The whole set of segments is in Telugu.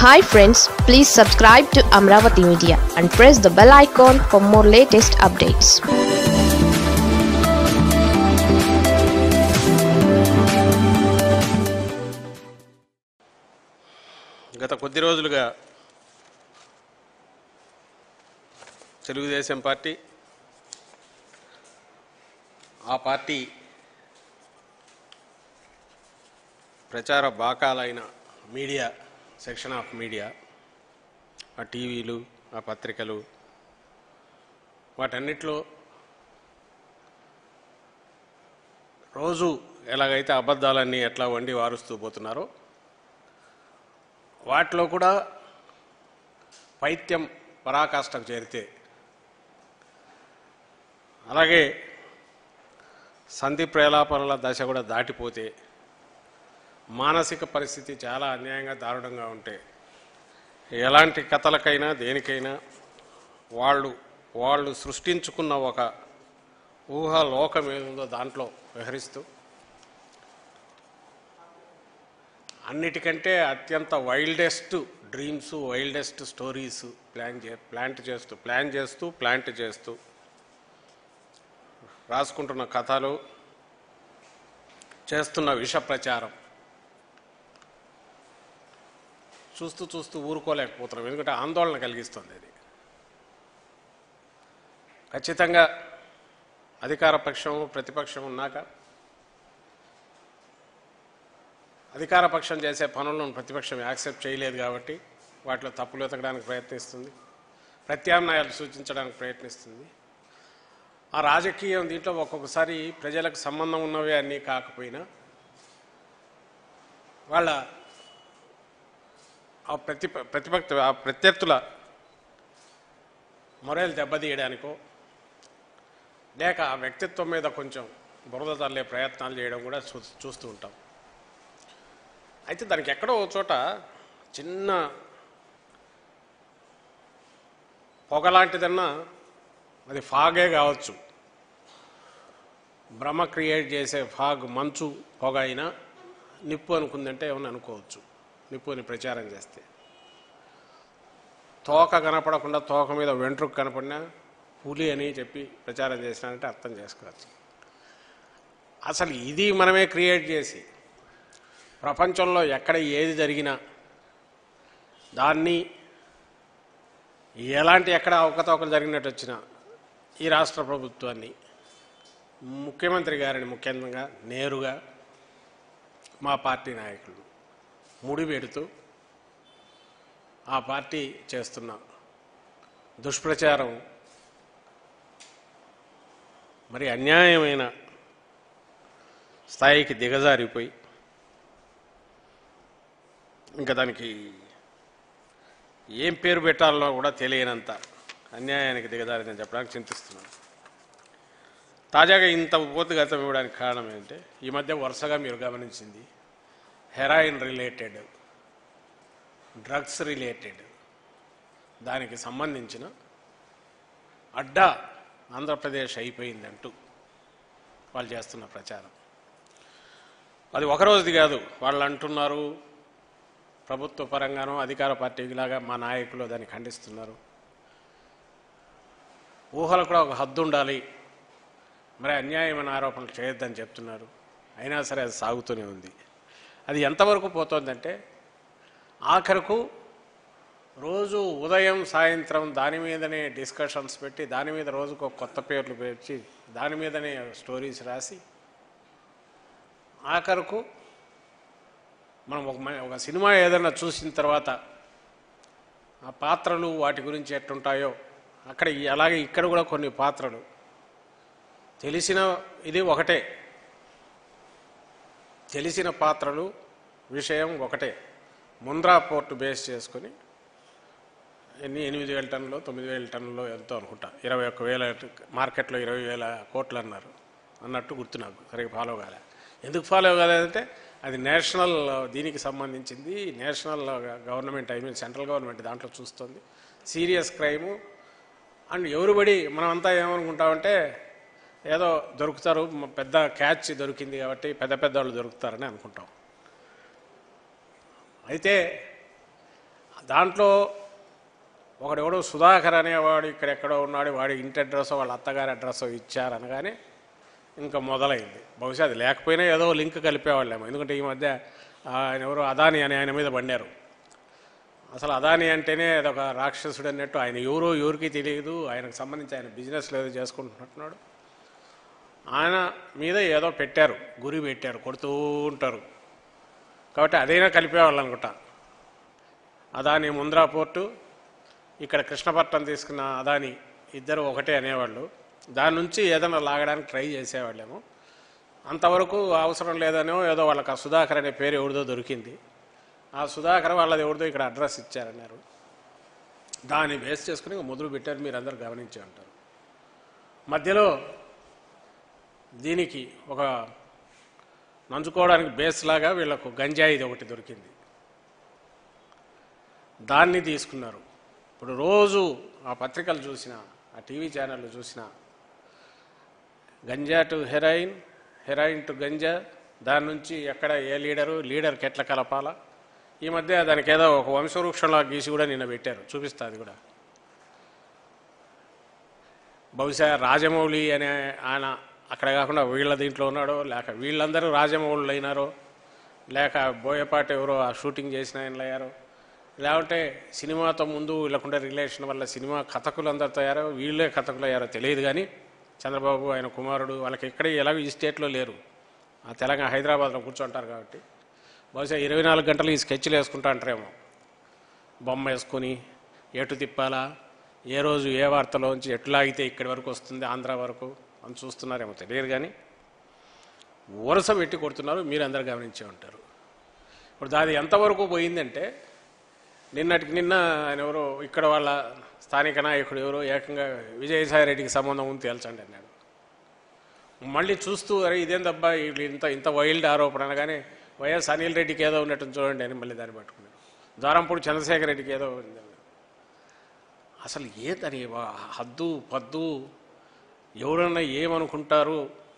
Hi friends please subscribe to Amaravati media and press the bell icon for more latest updates గత కొద్ది రోజులుగా తెలుగుదేశం పార్టీ ఆ పార్టీ ప్రచార బాకాలైన మీడియా సెక్షన్ ఆఫ్ మీడియా ఆ టీవీలు ఆ పత్రికలు వాటన్నిటిలో రోజు ఎలాగైతే అబద్ధాలన్నీ ఎట్లా వండి వారుస్తూ పోతున్నారో వాటిలో కూడా పైత్యం పరాకాష్ఠకు చేరితే అలాగే సంధి ప్రేలాపనల దశ కూడా దాటిపోతే మానసిక పరిస్థితి చాలా అన్యాయంగా దారుణంగా ఉంటే ఎలాంటి కథలకైనా దేనికైనా వాళ్ళు వాళ్ళు సృష్టించుకున్న ఒక ఊహా లోకం ఏముందో దాంట్లో విహరిస్తూ అన్నిటికంటే అత్యంత wildest dreams wildest stories plan చే ప్లాంట్ చేస్తూ ప్లాన్ చేస్తూ ప్లాంట్ చేస్తూ రాసుకుంటున్న కథలు చేస్తున్న విష ప్రచారం చూస్తూ చూస్తూ ఊరుకోలేకపోతున్నాం ఎందుకంటే ఆందోళన కలిగిస్తుంది అది ఖచ్చితంగా అధికార పక్షం ప్రతిపక్షం ఉన్నాక అధికార పక్షం చేసే పనులను ప్రతిపక్షం యాక్సెప్ట్ చేయలేదు కాబట్టి వాటిలో తప్పులు వెతకడానికి ప్రయత్నిస్తుంది ప్రత్యామ్నాయాలు సూచించడానికి ప్రయత్నిస్తుంది ఆ రాజకీయం దీంట్లో ఒక్కొక్కసారి ప్రజలకు సంబంధం ఉన్నవే అన్నీ కాకపోయినా వాళ్ళ ఆ ప్రతి ప్రతిపక్ష ఆ ప్రత్యర్థుల మొరేలు దెబ్బతీయడానికో లేక ఆ వ్యక్తిత్వం మీద కొంచెం బురద తల్లే ప్రయత్నాలు చేయడం కూడా చూ చూస్తూ ఉంటాం అయితే దానికి ఎక్కడో ఓ చోట చిన్న పొగలాంటిదన్నా అది ఫాగే కావచ్చు భ్రమ క్రియేట్ చేసే ఫాగ్ మంచు పొగ అయినా నిప్పు అనుకుందంటే ఏమన్నా అనుకోవచ్చు నిప్పు అని ప్రచారం చేస్తే తోక కనపడకుండా తోక మీద వెంట్రుకు కనపడినా పులి అని చెప్పి ప్రచారం చేసినారంటే అర్థం చేసుకోవచ్చు అసలు ఇది మనమే క్రియేట్ చేసి ప్రపంచంలో ఎక్కడ ఏది జరిగినా దాన్ని ఎలాంటి ఎక్కడ అవకతవకలు జరిగినట్టు వచ్చినా ఈ రాష్ట్ర ప్రభుత్వాన్ని ముఖ్యమంత్రి గారిని ముఖ్యంగా నేరుగా మా పార్టీ నాయకులు ముడిపెడుతూ ఆ పార్టీ చేస్తున్న దుష్ప్రచారం మరి అన్యాయమైన స్థాయికి దిగజారిపోయి ఇంకా దానికి ఏం పేరు పెట్టాలో కూడా తెలియనంత అన్యాయానికి దిగజారిందని చెప్పడానికి చింతిస్తున్నాను తాజాగా ఇంత ఉపోద్ఘాతం ఇవ్వడానికి కారణం ఏంటంటే ఈ మధ్య వరుసగా మీరు గమనించింది హెరాయిన్ రిలేటెడ్ డ్రగ్స్ రిలేటెడ్ దానికి సంబంధించిన అడ్డా ఆంధ్రప్రదేశ్ అయిపోయిందంటూ వాళ్ళు చేస్తున్న ప్రచారం అది ఒక రోజుది కాదు వాళ్ళు అంటున్నారు ప్రభుత్వ పరంగానో అధికార పార్టీలాగా మా నాయకులు దాన్ని ఖండిస్తున్నారు ఊహలు కూడా ఒక హద్దు ఉండాలి మరి అన్యాయమైన ఆరోపణలు చేయొద్దని చెప్తున్నారు అయినా సరే అది సాగుతూనే ఉంది అది ఎంతవరకు పోతుందంటే ఆఖరకు రోజు ఉదయం సాయంత్రం దాని మీదనే డిస్కషన్స్ పెట్టి దాని మీద రోజుకు ఒక కొత్త పేర్లు పెట్టి దాని మీదనే స్టోరీస్ రాసి ఆఖరకు మనం ఒక మ- ఒక సినిమా ఏదైనా చూసిన తర్వాత ఆ పాత్రలు వాటి గురించి ఎట్టుంటాయో అక్కడ ఈ- అలాగే ఇక్కడ కూడా కొన్ని పాత్రలు తెలిసిన ఇది ఒకటే తెలిసిన పాత్రలు విషయం ఒకటే ముంద్రా పోర్టు బేస్ చేసుకొని ఎన్ని ఎనిమిది వేల టన్నులు తొమ్మిది వేల టన్నులు ఎంతో అనుకుంటా ఇరవై ఒక్క వేల మార్కెట్లో ఇరవై వేల కోట్లు అన్నారు అన్నట్టు గుర్తు నాకు సరిగ్గా ఫాలో కాలే ఎందుకు ఫాలో కాలేదంటే అది నేషనల్ దీనికి సంబంధించింది national government I mean central government దాంట్లో చూస్తుంది సీరియస్ క్రైము అండ్ ఎవరుబడి మనమంతా ఏమనుకుంటామంటే ఏదో దొరుకుతారు మ- పెద్ద క్యాచ్ దొరికింది కాబట్టి పెద్ద పెద్ద వాళ్ళు దొరుకుతారని అనుకుంటాం అయితే దాంట్లో ఒకడెవడో సుధాకర్ అనేవాడు ఇక్కడెక్కడో ఉన్నాడు వాడి ఇంటి అడ్రస్ వాళ్ళ అత్తగారి అడ్రస్ ఇచ్చారనగానే ఇంకా మొదలైంది బహుశా అది లేకపోయినా ఏదో లింక్ కలిపేవాళ్ళేమో ఎందుకంటే ఈ మధ్య ఆయన ఎవరో అదాని అని ఆయన మీద పడినారు అసలు అదాని అంటేనే అదొక రాక్షసుడు అన్నట్టు ఆయన ఎవరో ఎవరికి తెలియదు ఆయనకు సంబంధించి ఆయన బిజినెస్ ఏదో చేసుకుంటున్నట్టున్నాడు ఆయన మీద ఏదో పెట్టారు గురి పెట్టారు కొడుతూ ఉంటారు కాబట్టి అదైనా కలిపేవాళ్ళు అనుకుంటా అదాని ముంద్రా పోర్టు ఇక్కడ కృష్ణపట్నం తీసుకున్న అదాని ఇద్దరు ఒకటే అనేవాళ్ళు దాని నుంచి ఏదైనా లాగడానికి ట్రై చేసేవాళ్ళేమో అంతవరకు అవసరం లేదనో ఏదో వాళ్ళకి ఆ సుధాకర్ అనే పేరు ఎవరిదో దొరికింది ఆ సుధాకర్ వాళ్ళది ఎవరిదో ఇక్కడ అడ్రస్ ఇచ్చారన్నారు దాన్ని బేస్ చేసుకుని ఇక మొదలు పెట్టారు మీరు అందరు గమనించి ఉంటారు మధ్యలో దీనికి ఒక నంచుకోవడానికి బేస్ లాగా వీళ్ళకు గంజాయిది ఒకటి దొరికింది దాన్ని తీసుకున్నారు ఇప్పుడు రోజు ఆ పత్రికలు చూసిన ఆ టీవీ ఛానళ్ళు చూసిన గంజా టు హెరాయిన్ హెరాయిన్ టు గంజా దాని నుంచి ఎక్కడ ఏ లీడరు లీడర్కి ఎట్లా కలపాలా ఈ మధ్య దానికి ఏదో ఒక వంశవృక్షంలో గీసి కూడా నిన్న పెట్టారు చూపిస్తా అది కూడా బహుశా రాజమౌళి అనే ఆయన అక్కడ కాకుండా వీళ్ళ దీంట్లో ఉన్నాడో లేక వీళ్ళందరూ రాజమౌళులు అయినారో లేక బోయపాటి ఎవరో ఆ షూటింగ్ చేసిన ఆయనలు అయ్యారో లేకుంటే సినిమాతో ముందు వీళ్ళకుండే రిలేషన్ వల్ల సినిమా కథకులు అందరితో అయ్యారో వీళ్ళే కథకులు అయ్యారో తెలియదు కానీ చంద్రబాబు ఆయన కుమారుడు వాళ్ళకి ఎక్కడ ఎలాగో ఈ స్టేట్లో లేరు ఆ తెలంగాణ హైదరాబాద్లో కూర్చుంటారు కాబట్టి బహుశా ఇరవై నాలుగు గంటలు ఈ స్కెచ్లు వేసుకుంటా అంటారేమో బొమ్మ వేసుకొని ఎటు తిప్పాలా ఏ రోజు ఏ వార్తలోంచి ఎట్లా అయితే ఇక్కడి వరకు వస్తుంది ఆంధ్ర వరకు అని చూస్తున్నారేమో తెలియదు కానీ వరుస పెట్టి కొడుతున్నారు మీరు అందరు గమనించే ఉంటారు ఇప్పుడు దాది ఎంతవరకు పోయిందంటే నిన్నటికి నిన్న ఆయన ఎవరో ఇక్కడ వాళ్ళ స్థానిక నాయకుడు ఎవరో ఏకంగా విజయసాయి రెడ్డికి సంబంధం ఉంది తేల్చండి అన్నాడు మళ్ళీ చూస్తూ అరే ఇదేందబ్బా వీళ్ళు ఇంత ఇంత వైల్డ్ ఆరోపణ అనగానే వైఎస్ అనిల్ రెడ్డికి ఏదో ఉన్నట్టు చూడండి అని మళ్ళీ దాన్ని పట్టుకున్నాడు ద్వారంపూడి చంద్రశేఖర్ రెడ్డికి ఏదో ఉంది అన్నాడు. అసలు ఏదని వా- హద్దు పద్దు ఎవరన్నా ఏమనుకుంటారు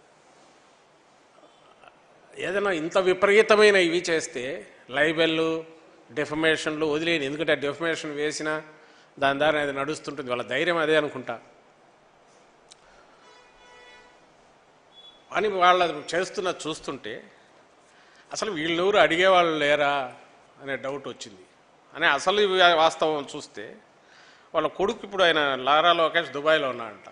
ఏదైనా ఇంత విపరీతమైన ఇవి చేస్తే లైబెల్లు డెఫమేషన్లు వదిలేని ఎందుకంటే డెఫమేషన్ వేసినా దాని దారి అది నడుస్తుంటుంది వాళ్ళ ధైర్యం అదే అనుకుంటా అని వాళ్ళ చేస్తున్న చూస్తుంటే అసలు వీళ్ళెవరు అడిగేవాళ్ళు లేరా అనే డౌట్ వచ్చింది అనే అసలు ఇవి వాస్తవం చూస్తే వాళ్ళ కొడుకు ఇప్పుడు ఆయన లారా లోకేష్ దుబాయ్లో ఉన్నాడంట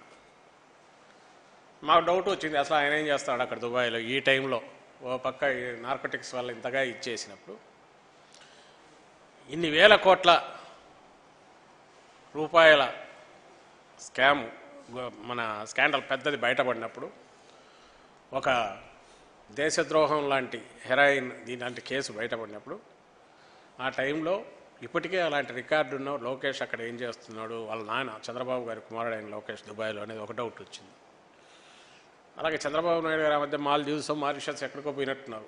మాకు డౌట్ వచ్చింది అసలు ఆయన ఏం చేస్తాడు అక్కడ దుబాయ్లో ఈ టైంలో ఓ పక్క ఈ నార్కోటిక్స్ వల్ల ఇంతగా ఇచ్చేసినప్పుడు ఇన్ని వేల కోట్ల రూపాయల స్కామ్ గో- మన స్కాండల్ పెద్దది బయటపడినప్పుడు ఒక దేశద్రోహం లాంటి హెరాయిన్ దీని కేసు బయటపడినప్పుడు ఆ టైంలో ఇప్పటికే అలాంటి రికార్డు ఉన్న లోకేష్ అక్కడ ఏం చేస్తున్నాడు వాళ్ళ నాన్న చంద్రబాబు గారి కుమారుడు అయిన లోకేష్ దుబాయ్లో అనేది ఒక డౌట్ వచ్చింది అలాగే చంద్రబాబు నాయుడు గారి ఆ మధ్య మాల్దీవ్స్ మారిషస్ ఎక్కడికో పోయినట్టున్నారు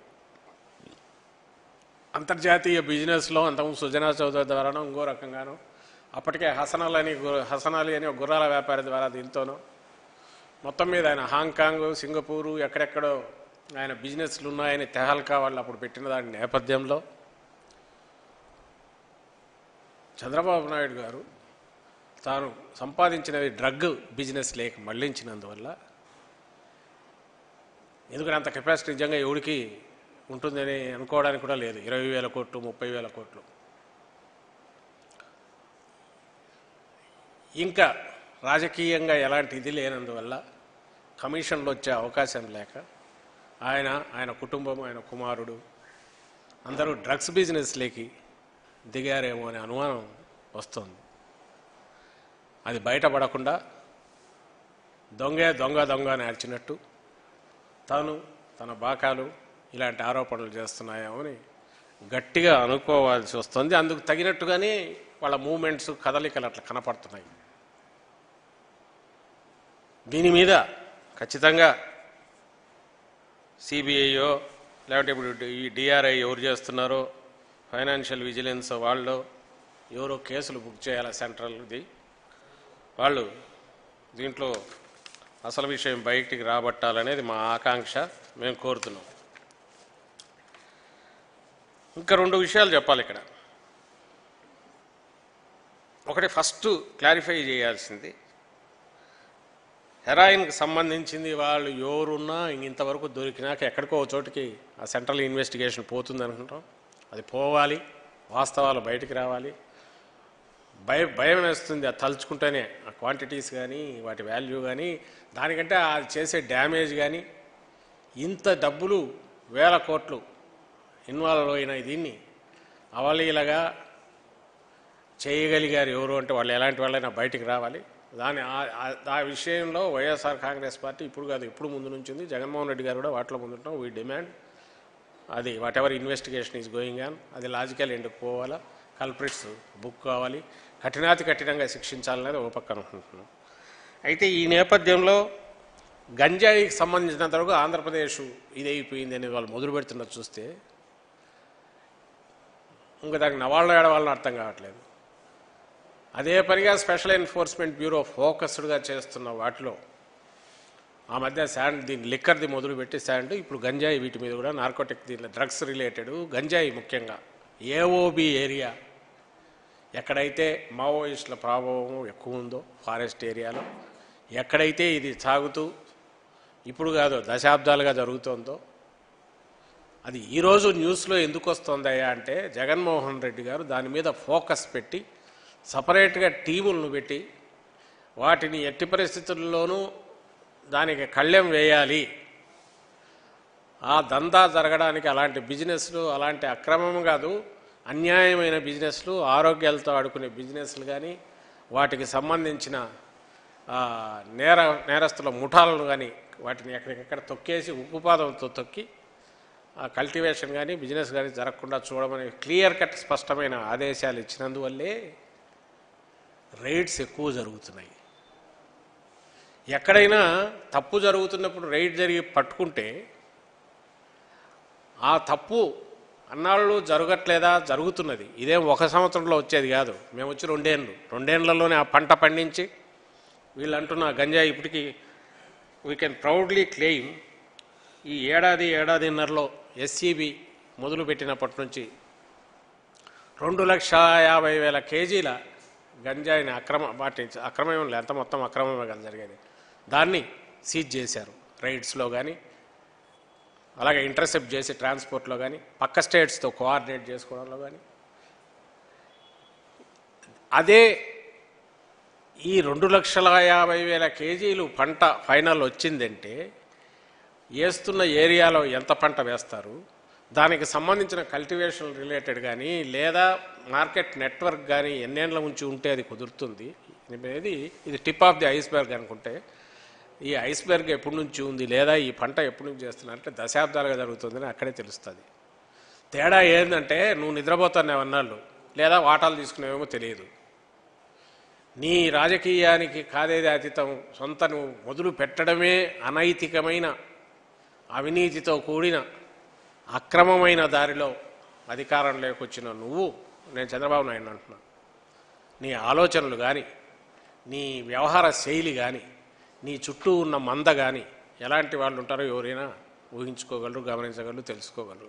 అంతర్జాతీయ బిజినెస్లో అంతకుముందు సుజనా చౌదరి ద్వారానో ఇంకో రకంగానో అప్పటికే హసనాలు అని గు- హసనాలి అని ఒక గుర్రాల వ్యాపారి ద్వారా దీంతోనో మొత్తం మీద ఆయన హాంకాంగ్ సింగపూరు ఎక్కడెక్కడో ఆయన బిజినెస్లు ఉన్నాయని తెహల్కా వాళ్ళు అప్పుడు పెట్టిన దాని నేపథ్యంలో చంద్రబాబు నాయుడు గారు తాను సంపాదించినవి డ్రగ్ బిజినెస్ లేక మళ్లించినందువల్ల ఎందుకంటే అంత కెపాసిటీ నిజంగా ఎవడికి ఉంటుందని అనుకోవడానికి కూడా లేదు ఇరవై వేల కోట్లు ముప్పై వేల కోట్లు ఇంకా రాజకీయంగా ఎలాంటి ఇది లేనందువల్ల కమిషన్లు వచ్చే అవకాశం లేక ఆయన ఆయన కుటుంబం ఆయన కుమారుడు అందరూ డ్రగ్స్ బిజినెస్లోకి దిగారేమో అనే అనుమానం వస్తుంది అది బయటపడకుండా దొంగే దొంగ దొంగ అని అరిచినట్టు తాను తన బాకాలు ఇలాంటి ఆరోపణలు చేస్తున్నాయేమో అని గట్టిగా అనుకోవాల్సి వస్తుంది అందుకు తగినట్టుగానే వాళ్ళ మూమెంట్స్ కదలికలు అట్లా కనపడుతున్నాయి దీని మీద ఖచ్చితంగా సిబిఐయో లేకపోతే ఇప్పుడు ఈ డిఆర్ఐ ఎవరు చేస్తున్నారో ఫైనాన్షియల్ విజిలెన్స్ వాళ్ళు ఎవరో కేసులు బుక్ చేయాలి సెంట్రల్ది వాళ్ళు దీంట్లో అసలు విషయం బయటికి రాబట్టాలనేది మా ఆకాంక్ష మేము కోరుతున్నాం ఇంకా రెండు విషయాలు చెప్పాలి ఇక్కడ ఒకటి ఫస్ట్ క్లారిఫై చేయాల్సింది హెరాయిన్కి సంబంధించింది వాళ్ళు ఎవరున్నా ఇంతవరకు దొరికినాక ఎక్కడికో ఒక చోటికి ఆ సెంట్రల్ ఇన్వెస్టిగేషన్ పోతుంది అనుకుంటాం అది పోవాలి వాస్తవాలు బయటికి రావాలి భయం భయం వేస్తుంది అది తలుచుకుంటేనే ఆ క్వాంటిటీస్ కానీ వాటి వాల్యూ కానీ దానికంటే అది చేసే డ్యామేజ్ కానీ ఇంత డబ్బులు వేల కోట్లు ఇన్వాల్వ్ అయిన దీన్ని అవలీలగా చేయగలిగారు ఎవరు అంటే వాళ్ళు ఎలాంటి వాళ్ళైనా బయటికి రావాలి దాని ఆ- ఆ- ఆ విషయంలో వైఎస్ఆర్ కాంగ్రెస్ పార్టీ ఇప్పుడు కాదు ఇప్పుడు ముందు నుంచి ఉంది జగన్మోహన్ రెడ్డి గారు కూడా వాటిలో ముందుంటాం వీ డిమాండ్ అది whatever investigation is going on అది లాజికల్ ఎండుకు పోవాలా కల్ప్రిట్స్ బుక్ కావాలి కఠినాతి కఠినంగా శిక్షించాలనేది ఒక పక్కన అనుకుంటున్నాం అయితే ఈ నేపథ్యంలో గంజాయికి సంబంధించినంత వరకు ఆంధ్రప్రదేశ్ ఇది అయిపోయింది అనేది వాళ్ళు మొదలు పెడుతున్నది చూస్తే ఇంకా దానికి నవాళ్ళ ఏడవాళ్ళని అర్థం కావట్లేదు అదే పనిగా స్పెషల్ ఎన్ఫోర్స్మెంట్ బ్యూరో ఫోకస్డ్గా చేస్తున్న వాటిలో ఆ మధ్య శాండ్ దీన్ని లిక్కర్ది మొదలుపెట్టి శాండ్ ఇప్పుడు గంజాయి వీటి మీద కూడా నార్కోటిక్ దీనిలో డ్రగ్స్ రిలేటెడ్ గంజాయి ముఖ్యంగా ఏఓబి ఏరియా ఎక్కడైతే మావోయిస్టుల ప్రభావం ఎక్కువ ఉందో ఫారెస్ట్ ఏరియాలో ఎక్కడైతే ఇది సాగుతూ ఇప్పుడు కాదు దశాబ్దాలుగా జరుగుతోందో అది ఈరోజు న్యూస్లో ఎందుకు వస్తుందయ్యా అంటే జగన్మోహన్ రెడ్డి గారు దాని మీద ఫోకస్ పెట్టి సపరేట్గా టీములను పెట్టి వాటిని ఎట్టి పరిస్థితుల్లోనూ దానికి కళ్ళెం వేయాలి ఆ దందా జరగడానికి అలాంటి బిజినెస్లు అలాంటి అక్రమం కాదు అన్యాయమైన బిజినెస్లు ఆరోగ్యాలతో ఆడుకునే బిజినెస్లు కానీ వాటికి సంబంధించిన ఆ, నేర నేరస్తుల ముఠాలను కానీ వాటిని ఎక్కడికెక్కడ తొక్కేసి ఉక్కుపాదంతో తొక్కి ఆ కల్టివేషన్ కానీ బిజినెస్ కానీ జరగకుండా చూడమని క్లియర్ కట్ స్పష్టమైన ఆదేశాలు ఇచ్చినందువల్లే రైడ్స్ ఎక్కువ జరుగుతున్నాయి ఎక్కడైనా తప్పు జరుగుతున్నప్పుడు రైడ్ జరిగి పట్టుకుంటే ఆ తప్పు అన్నాళ్ళు జరగట్లేదా జరుగుతున్నది ఇదేం ఒక సంవత్సరంలో వచ్చేది కాదు మేము వచ్చి రెండేళ్ళు రెండేళ్లలోనే ఆ పంట పండించి వీళ్ళు అంటున్న గంజాయి ఇప్పటికీ వీ కెన్ ప్రౌడ్లీ క్లెయిమ్ ఈ ఏడాది ఏడాదిన్నరలో ఎస్సీబీ మొదలుపెట్టినప్పటి నుంచి రెండు లక్షల యాభై వేల కేజీల గంజాయిని అక్రమ వాటి అక్రమం ఎంత మొత్తం అక్రమమే కదా జరిగేది దాన్ని సీజ్ చేశారు రైడ్స్లో కానీ అలాగే ఇంటర్సెప్ట్ చేసి ట్రాన్స్పోర్ట్లో కానీ పక్క స్టేట్స్తో కోఆర్డినేట్ చేసుకోవడంలో కానీ అదే ఈ రెండు లక్షల యాభై వేల కేజీలు పంట ఫైనల్ వచ్చిందంటే వేస్తున్న ఏరియాలో ఎంత పంట వేస్తారు దానికి సంబంధించిన కల్టివేషన్ రిలేటెడ్ కానీ లేదా మార్కెట్ నెట్వర్క్ కానీ ఎన్నేళ్ళ నుంచి ఉంటే అది కుదురుతుంది అనేది ఇది టిప్ ఆఫ్ ది ఐస్బర్గ్ అనుకుంటే ఈ ఐస్బర్గ్ ఎప్పటి నుంచి ఉంది లేదా ఈ పంట ఎప్పటి నుంచి చేస్తున్నారంటే దశాబ్దాలుగా జరుగుతుందని అక్కడే తెలుస్తుంది తేడా ఏంటంటే నువ్వు నిద్రపోతున్నావు అన్నాళ్ళు లేదా వాటాలు తీసుకునేవేమో తెలియదు నీ రాజకీయానికి కాదేది అతీతం సొంత నువ్వు మొదలు పెట్టడమే అనైతికమైన అవినీతితో కూడిన అక్రమమైన దారిలో అధికారం లేకొచ్చిన నువ్వు నేను చంద్రబాబు నాయుడు అంటున్నా నీ ఆలోచనలు కానీ నీ వ్యవహార శైలి కానీ నీ చుట్టూ ఉన్న మంద కానీ ఎలాంటి వాళ్ళు ఉంటారో ఎవరైనా ఊహించుకోగలరు గమనించగలరు తెలుసుకోగలరు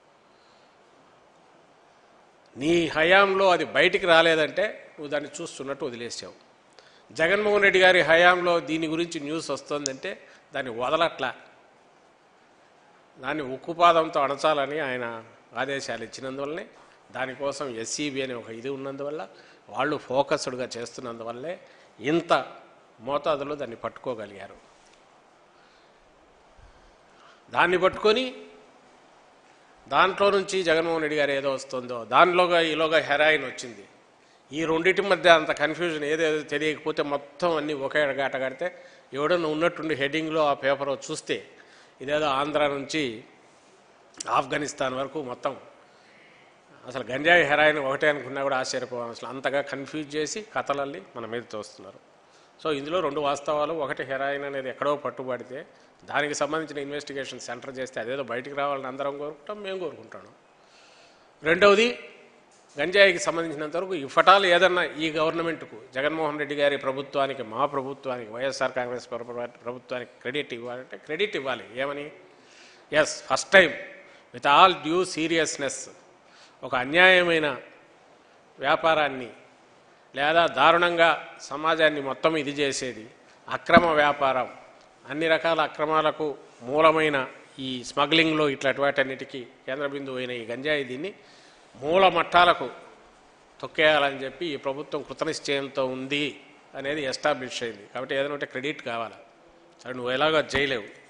నీ హయాంలో అది బయటికి రాలేదంటే నువ్వు దాన్ని చూస్తున్నట్టు వదిలేసావు జగన్మోహన్ రెడ్డి గారి హయాంలో దీని గురించి న్యూస్ వస్తుందంటే దాన్ని వదలట్లా దాన్ని ఉక్కుపాదంతో అణచాలని ఆయన ఆదేశాలు ఇచ్చినందువల్లనే దానికోసం ఎస్సీబీ అనే ఒక ఇది ఉన్నందువల్ల వాళ్ళు ఫోకస్డ్గా చేస్తున్నందువల్లే ఇంత మోతాదులో దాన్ని పట్టుకోగలిగారు దాన్ని పట్టుకొని దాంట్లో నుంచి జగన్మోహన్ రెడ్డి గారు ఏదో వస్తుందో దానిలోగా ఈలోగా హెరాయిన్ వచ్చింది ఈ రెండింటి మధ్య అంత కన్ఫ్యూజన్ ఏదేదో తెలియకపోతే మొత్తం అన్నీ ఒకే గాట కడితే ఎవడన్నా ఉన్నట్టుండి హెడ్డింగ్లో ఆ పేపర్ చూస్తే ఇదేదో ఆంధ్ర నుంచి ఆఫ్ఘనిస్తాన్ వరకు మొత్తం అసలు గంజాయి హెరాయిన్ ఒకటే అనుకున్నా కూడా ఆశ్చర్యపోవాలి అసలు అంతగా కన్ఫ్యూజ్ చేసి కథలల్లి మన మీద తోస్తున్నారు సో ఇందులో రెండు వాస్తవాలు ఒకటి హెరాయిన్ అనేది ఎక్కడో పట్టుబడితే దానికి సంబంధించిన ఇన్వెస్టిగేషన్ సెంటర్ చేస్తే అదేదో బయటికి రావాలని అందరం కోరుకుంటాం మేము కోరుకుంటాను రెండవది గంజాయికి సంబంధించినంత వరకు ఇఫటాలు ఏదన్నా ఈ గవర్నమెంట్కు జగన్మోహన్ రెడ్డి గారి ప్రభుత్వానికి మా ప్రభుత్వానికి వైఎస్ఆర్ కాంగ్రెస్ ప్రభు- ప్రభుత్వానికి క్రెడిట్ ఇవ్వాలంటే క్రెడిట్ ఇవ్వాలి ఏమని as first time with all due seriousness ఒక అన్యాయమైన వ్యాపారాన్ని లేదా దారుణంగా సమాజాన్ని మొత్తం ఇది చేసేది అక్రమ వ్యాపారం అన్ని రకాల అక్రమాలకు మూలమైన ఈ స్మగ్లింగ్లో ఇట్లాంటి వాటన్నిటికీ కేంద్ర బిందువు అయిన ఈ గంజాయి దీన్ని మూల మట్టాలకు తొక్కేయాలని చెప్పి ఈ ప్రభుత్వం కృతనిశ్చయంతో ఉంది అనేది ఎస్టాబ్లిష్ అయింది కాబట్టి ఏదైనా ఉంటే క్రెడిట్ కావాలి సరే నువ్వు ఎలాగో అది చేయలేవు